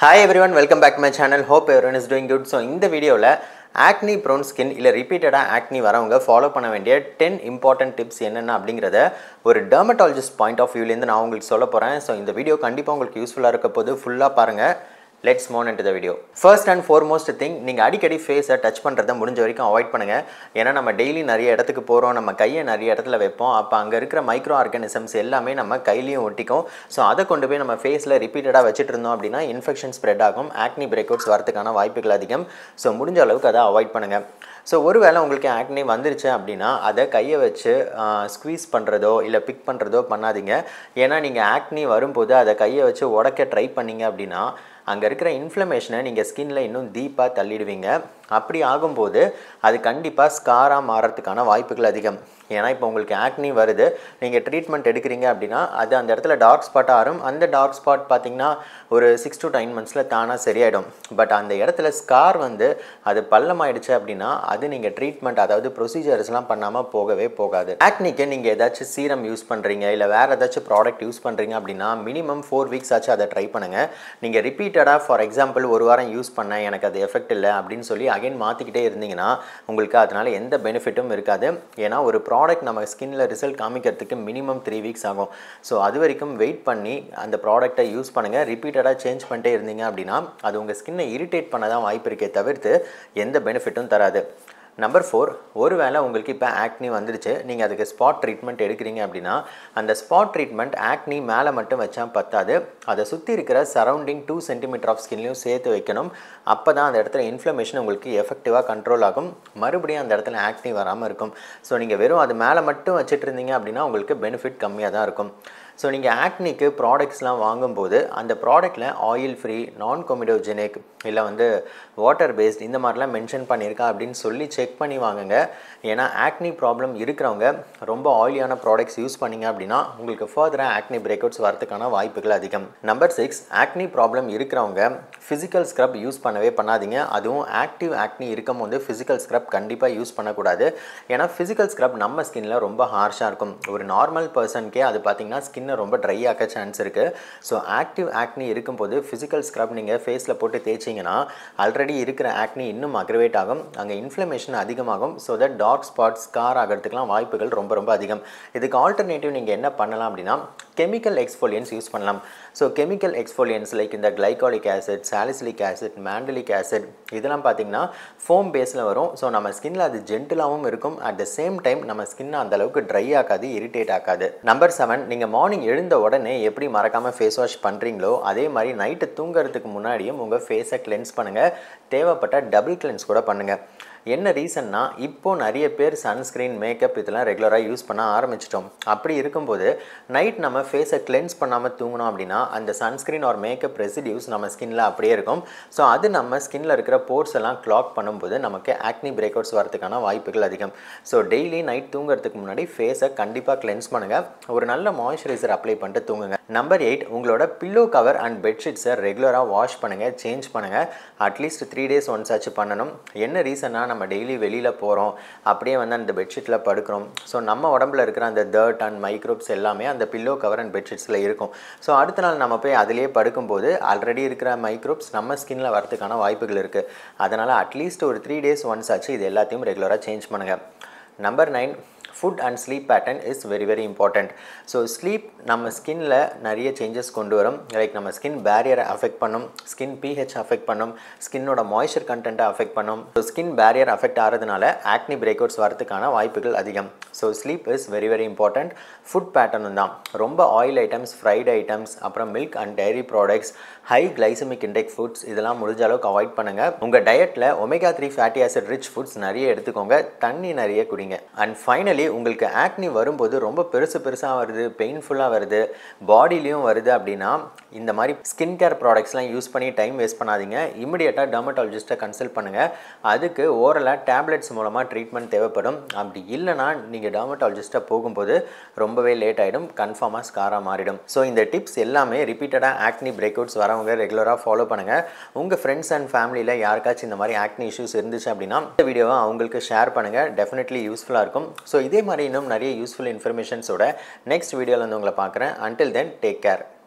hi everyone welcome back my channel hope every is doing good so இந்த வீடியோவில் ஆக்னி prone skin இல்லை ரிப்பீட்டடாக ஆக்னி வரவங்க ஃபாலோ பண்ண வேண்டிய டென் இம்பார்ட்டன்ட் டிப்ஸ் என்னென்ன அப்படிங்கிறத ஒரு டெர்மட்டாலஜிஸ்ட் பாயிண்ட் ஆஃப் வியூலேருந்து நான் உங்களுக்கு சொல்ல போகிறேன் ஸோ இந்த வீடியோ கண்டிப்பாக உங்களுக்கு யூஸ்ஃபுல்லாக இருக்க போது ஃபுல்லாக பாருங்கள் let's move into the video first and foremost thing நீங்கள் அடிக்கடி ஃபேஸை டச் பண்ணுறதை முடிஞ்ச வரைக்கும் அவாய்ட் பண்ணுங்கள் ஏன்னா நம்ம டெய்லி நிறைய இடத்துக்கு போகிறோம் நம்ம கையை நிறைய இடத்துல வைப்போம் அப்போ அங்கே இருக்கிற மைக்ரோ ஆர்கானிசம்ஸ் எல்லாமே நம்ம கையிலையும் ஒட்டிக்கும் ஸோ அதை கொண்டு போய் நம்ம ஃபேஸில் ரிப்பீட்டடாக வச்சுட்டு இருந்தோம் அப்படின்னா இன்ஃபெக்ஷன் ஸ்ப்ரெட் ஆகும் ஆக்னி பிரேக் அவுட்ஸ் வரதுக்கான வாய்ப்புகள் அதிகம் ஸோ முடிஞ்ச அளவுக்கு அதை அவாய்ட் பண்ணுங்கள் ஸோ ஒருவேளை உங்களுக்கு ஆக்னி வந்துருச்சு அப்படின்னா அதை கையை வச்சு ஸ்குவீஸ் பண்ணுறதோ இல்லை பிக் பண்ணுறதோ பண்ணாதீங்க ஏன்னா நீங்கள் ஆக்னி வரும்போது அதை கையை வச்சு உடைக்க ட்ரை பண்ணீங்க அப்படின்னா அங்கே இருக்கிற இன்ஃப்ளமேஷனை நீங்கள் ஸ்கின்ல இன்னும் டீப்பாக தள்ளிடுவீங்க அப்படி ஆகும்போது அது கண்டிப்பாக ஸ்காராக மாறத்துக்கான வாய்ப்புகள் அதிகம் ஏன்னா இப்போ உங்களுக்கு ஆக்னி வருது நீங்கள் ட்ரீட்மெண்ட் எடுக்கிறீங்க அப்படின்னா அது அந்த இடத்துல டார்க் ஸ்பாட் ஆகும் அந்த டார்க் ஸ்பாட் பார்த்தீங்கன்னா ஒரு சிக்ஸ் டு நைன் மந்த்ஸில் தானாக சரியாயிடும் பட் அந்த இடத்துல ஸ்கார் வந்து அது பள்ளமாயிடுச்சு அப்படின்னா அது நீங்கள் ட்ரீட்மெண்ட் அதாவது ப்ரொசீஜர்ஸ்லாம் பண்ணாமல் போகவே போகாது ஆக்னிக்கு நீங்கள் ஏதாச்சும் சீரம் யூஸ் பண்ணுறீங்க இல்லை வேறு ஏதாச்சும் ப்ராடக்ட் யூஸ் பண்ணுறீங்க அப்படின்னா மினிமம் ஃபோர் வீக்ஸ் ஆச்சு அதை ட்ரை பண்ணுங்கள் நீங்கள் ரிப்பீட்டடாக ஃபார் எக்ஸாம்பிள் ஒரு வாரம் யூஸ் பண்ணேன் எனக்கு அது எஃபெக்ட் இல்லை அப்படின்னு சொல்லி அகைன் மாற்றிக்கிட்டே இருந்தீங்கன்னா உங்களுக்கு அதனால் எந்த பெனிஃபிட்டும் இருக்காது ஏன்னா ஒரு ப்ராடக்ட் நம்ம ஸ்கின்ல ரிசல்ட் காமிக்கிறதுக்கு மினிமம் த்ரீ வீக்ஸ் ஆகும் ஸோ அது வரைக்கும் வெயிட் பண்ணி அந்த ப்ராடக்ட்டை யூஸ் பண்ணுங்கள் ரிப்பீட்டடாக சேஞ்ச் பண்ணிட்டே இருந்தீங்க அப்படின்னா அது உங்கள் ஸ்கின்னை இரிட்டேட் பண்ண தான் வாய்ப்பு இருக்கே தவிர்த்து எந்த பெனிஃபிட்டும் தராது நம்பர் ஃபோர் ஒருவேளை உங்களுக்கு இப்போ ஆக்னி வந்துடுச்சு நீங்கள் அதுக்கு ஸ்பாட் ட்ரீட்மெண்ட் எடுக்கிறீங்க அப்படின்னா அந்த ஸ்பாட் ட்ரீட்மெண்ட் ஆக்னி மேலே மட்டும் வச்சா பத்தாது அதை சுற்றி இருக்கிற சரௌண்டிங் டூ சென்டிமீட்டர் ஆஃப் ஸ்கின்லையும் சேர்த்து வைக்கணும் அப்போ தான் அந்த இடத்துல இன்ஃப்ளமேஷன் உங்களுக்கு எஃபெக்டிவாக கண்ட்ரோல் ஆகும் மறுபடியும் அந்த இடத்துல ஆக்னி வராமல் இருக்கும் ஸோ நீங்கள் வெறும் அது மேலே மட்டும் வச்சுட்டு இருந்தீங்க அப்படின்னா உங்களுக்கு பெனிஃபிட் கம்மியாக தான் இருக்கும் ஸோ நீங்கள் ஆக்னிக்கு ப்ராடக்ட்ஸ்லாம் வாங்கும்போது அந்த ப்ராடக்ட்டில் ஆயில் ஃப்ரீ நான் கொமிடோஜெனிக் இல்லை வந்து வாட்டர் பேஸ்ட் இந்த மாதிரிலாம் மென்ஷன் பண்ணியிருக்கா அப்படின்னு சொல்லி செக் பண்ணி வாங்குங்க ஏன்னா ஆக்னி ப்ராப்ளம் இருக்கிறவங்க ரொம்ப ஆயிலியான ப்ராடக்ட்ஸ் யூஸ் பண்ணிங்க அப்படின்னா உங்களுக்கு ஃபர்தராக ஆக்னி பிரேக் அவுட்ஸ் வரதுக்கான வாய்ப்புகள் அதிகம் நம்பர் சிக்ஸ் ஆக்னி ப்ராப்ளம் இருக்கிறவங்க ஃபிசிக்கல் ஸ்க்ரப் யூஸ் பண்ணவே பண்ணாதீங்க அதுவும் ஆக்டிவ் ஆக்னி இருக்கும் போது ஃபிசிக்கல் ஸ்க்ரப் கண்டிப்பாக யூஸ் பண்ணக்கூடாது ஏன்னா ஃபிசிக்கல் ஸ்க்ரப் நம்ம ஸ்கின்ல ரொம்ப ஹார்ஷாக இருக்கும் ஒரு நார்மல் பர்சனுக்கே அது பார்த்தீங்கன்னா ஸ்கின்னை ரொம்ப ட்ரை ஆக்க சான்ஸ் இருக்குது ஸோ ஆக்டிவ் ஆக்னி இருக்கும்போது ஃபிசிக்கல் ஸ்க்ரப் நீங்கள் ஃபேஸில் போட்டு தேய்ச்சிங்கன்னா ஆல்ரெடி இருக்கிற ஆக்னி இன்னும் அக்ரவேட் ஆகும் அங்கே இன்ஃப்ளமேஷன் அதிகமாகும் so that dark spots scar ஆகிறதுக்குலாம் வாய்ப்புகள் ரொம்ப ரொம்ப அதிகம் இதுக்கு ஆல்டர்னேட்டிவ் நீங்கள் என்ன பண்ணலாம் அப்படின்னா கெமிக்கல் எக்ஸ்ஃபோலியன்ஸ் யூஸ் பண்ணலாம் ஸோ கெமிக்கல் எக்ஸ்ஃபோலியன்ஸ் லைக் இந்த glycolic acid salicylic acid mandelic acid இதெல்லாம் பார்த்தீங்கன்னா ஃபோம் பேஸில் வரும் ஸோ நம்ம ஸ்கின்ல அது ஜென்டிலாகவும் இருக்கும் அட் த சேம் டைம் நம்ம ஸ்கின்னை அந்த அளவுக்கு ட்ரை ஆக்காது இரிட்டேட் ஆக்காது நம்பர் செவன் நீங்கள் மார்னிங் எழுந்த உடனே எப்படி மறக்காமல் ஃபேஸ் வாஷ் பண்ணுறீங்களோ அதே மாதிரி நைட்டு தூங்குறதுக்கு முன்னாடியும் உங்கள் ஃபேஸை கிளென்ஸ் பண்ணுங்கள் தேவைப்பட்ட டபுள் கிளென்ஸ் கூட பண்ணுங்கள் என்ன ரீசன்னா இப்போ நிறைய பேர் சன்ஸ்க்ரீன் மேக்கப் இதெல்லாம் ரெகுலராக யூஸ் பண்ண ஆரம்பிச்சிட்டோம் அப்படி இருக்கும்போது நைட் நம்ம ஃபேஸை கிளென்ஸ் பண்ணாமல் தூங்கினோம் அப்படின்னா அந்த சன்ஸ்க்ரீன் ஒரு மேக்கப் ரெசிடியூஸ் நம்ம ஸ்கின்ல அப்படியே இருக்கும் ஸோ அது நம்ம ஸ்கின்ல இருக்கிற போர்ஸ் எல்லாம் கிளாக் பண்ணும்போது நமக்கு ஆக்னி பிரேக் அவுட்ஸ் வரதுக்கான வாய்ப்புகள் அதிகம் ஸோ டெய்லி நைட் தூங்குறதுக்கு முன்னாடி ஃபேஸை கண்டிப்பாக கிளென்ஸ் பண்ணுங்கள் ஒரு நல்ல மாய்ஸ்சரைசர் அப்ளை பண்ணிட்டு தூங்குங்க நம்பர் எயிட் உங்களோட பில்லோ கவர் அண்ட் பெட்ஷீட்ஸை ரெகுலராக வாஷ் பண்ணுங்கள் சேஞ்ச் பண்ணுங்கள் அட்லீஸ்ட் த்ரீ டேஸ் ஒன்ஸ் ஆச்சு பண்ணணும் என்ன ரீசன்னா நம்ம டெய்லி வெளியில் போகிறோம் அப்படியே வந்து அந்த பெட்ஷீட்டில் படுக்கிறோம் ஸோ நம்ம உடம்புல இருக்கிற அந்த டர்ட் அண்ட் மைக்ரோப்ஸ் எல்லாமே அந்த பில்லோ கவர் அண்ட் பெட்ஷீட்ஸில் இருக்கும் ஸோ அடுத்த நாள் நம்ம போய் அதிலே படுக்கும்போது ஆல்ரெடி இருக்கிற மைக்ரோப்ஸ் நம்ம ஸ்கின்ல வரதுக்கான வாய்ப்புகள் இருக்குது அதனால் அட்லீஸ்ட் ஒரு த்ரீ டேஸ் ஒன்ஸ் ஆச்சு இது எல்லாத்தையும் ரெகுலராக சேஞ்ச் பண்ணுங்கள் number nine food and sleep pattern is very very important so sleep நம்ம ஸ்கின்ல நிறைய சேஞ்சஸ் கொண்டு வரும் லைக் நம்ம ஸ்கின் பேரியரை அஃபெக்ட் பண்ணும் ஸ்கின் பிஹெச் அஃபெக்ட் பண்ணும் ஸ்கின்னோட மாய்ஸ்சர் கண்டென்ட்டை அஃபெக்ட் பண்ணும் ஸோ ஸ்கின் பேரியர் அஃபெக்ட் ஆகிறதுனால ஆக்னி பிரேக் அவுட்ஸ் வரதுக்கான வாய்ப்புகள் அதிகம் so sleep is very very important food பேட்டர்னும் தான் ரொம்ப ஆயில் ஐட்டம்ஸ் ஃப்ரைட் ஐட்டம்ஸ் அப்புறம் milk and dairy products high glycemic intake foods இதெல்லாம் முடிஞ்ச அளவுக்கு அவாய்ட் பண்ணுங்கள் உங்கள் டயட்டில் omega three fatty acid rich foods நிறைய எடுத்துக்கோங்க தண்ணி நிறைய குடிங்க அண்ட் ஃபைனலி உங்களுக்கு ஆக்னி வரும்போது ரொம்ப பெருசு பெருசாக வருது பெயின்ஃபுல்லாக வருது பாடிலையும் வருது அப்படின்னா இந்த மாதிரி ஸ்கின் கேர் ப்ராடக்ட்ஸ்லாம் யூஸ் பண்ணி டைம் வேஸ்ட் பண்ணாதீங்க இமிடியேட்டாக டெர்மட்டாலஜிஸ்ட்டை கன்சல்ட் பண்ணுங்கள் அதுக்கு ஓரலாக டேப்லெட்ஸ் மூலமாக ட்ரீட்மெண்ட் தேவைப்படும் அப்படி இல்லைனா நீங்கள் டெர்மட்டாலஜிஸ்ட்டை போகும்போது ரொம்பவே லேட் ஆகிடும் கன்ஃபார்மாக ஸ்காராக மாறிடும் ஸோ இந்த டிப்ஸ் எல்லாமே ரிப்பீட்டடாக ஆக்னி பிரேக் அவுட்ஸ் வரவங்க ரெகுலராக ஃபாலோ பண்ணுங்கள் உங்கள் ஃப்ரெண்ட்ஸ் அண்ட் ஃபேமிலியில் யாருக்காச்சும் இந்த மாதிரி ஆக்னி இஷ்யூஸ் இருந்துச்சு அப்படின்னா இந்த வீடியோவை அவங்களுக்கு ஷேர் பண்ணுங்கள் டெஃபினெட்லி யூஸ்ஃபுல்லாக இருக்கும் ஸோ இதே மாதிரி இன்னும் நிறைய யூஸ்ஃபுல் இன்ஃபர்மேஷன்ஸோட நெக்ஸ்ட் வீடியோவில் வந்து உங்களை பார்க்குறேன் அன்டில் தென் டேக் கேர்